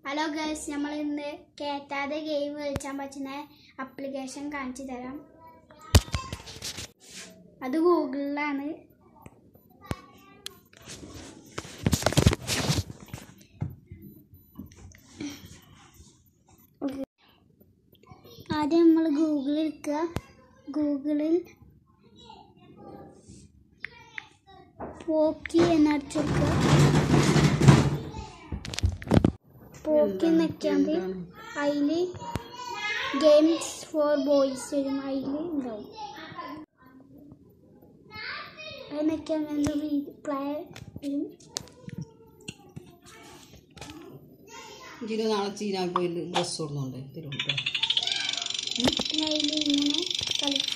hello girls നമ്മൾ ഇന്ന് കയറ്റാതെ game കളിച്ചാൻ പറ്റുന്ന അപ്ലിക്കേഷൻ കാണിച്ചു തരാം അത് ഗൂഗിളിലാണ് ആദ്യം നമ്മൾ ഗൂഗിളിൽ എടുക്കുക ഗൂഗിളിൽ പോക്കി എന്നടിച്ചെടുക്കുക പോക്കി നിൽക്കാണ്ട് അതിൽ ഗെയിംസ് ഫോർ ബോയ്സ് വരും അതിൽ ഉണ്ടാവും അത് നിൽക്കാൻ പ്ലേ വരും ഇതിന് നാളെ ചീനാ പോയി ഡ്രസ്സ് കൊടുക്കുന്നുണ്ട് തിരുവനന്തപുരം പിന്നെ അതിൽ ഇങ്ങനെ കളിച്ച്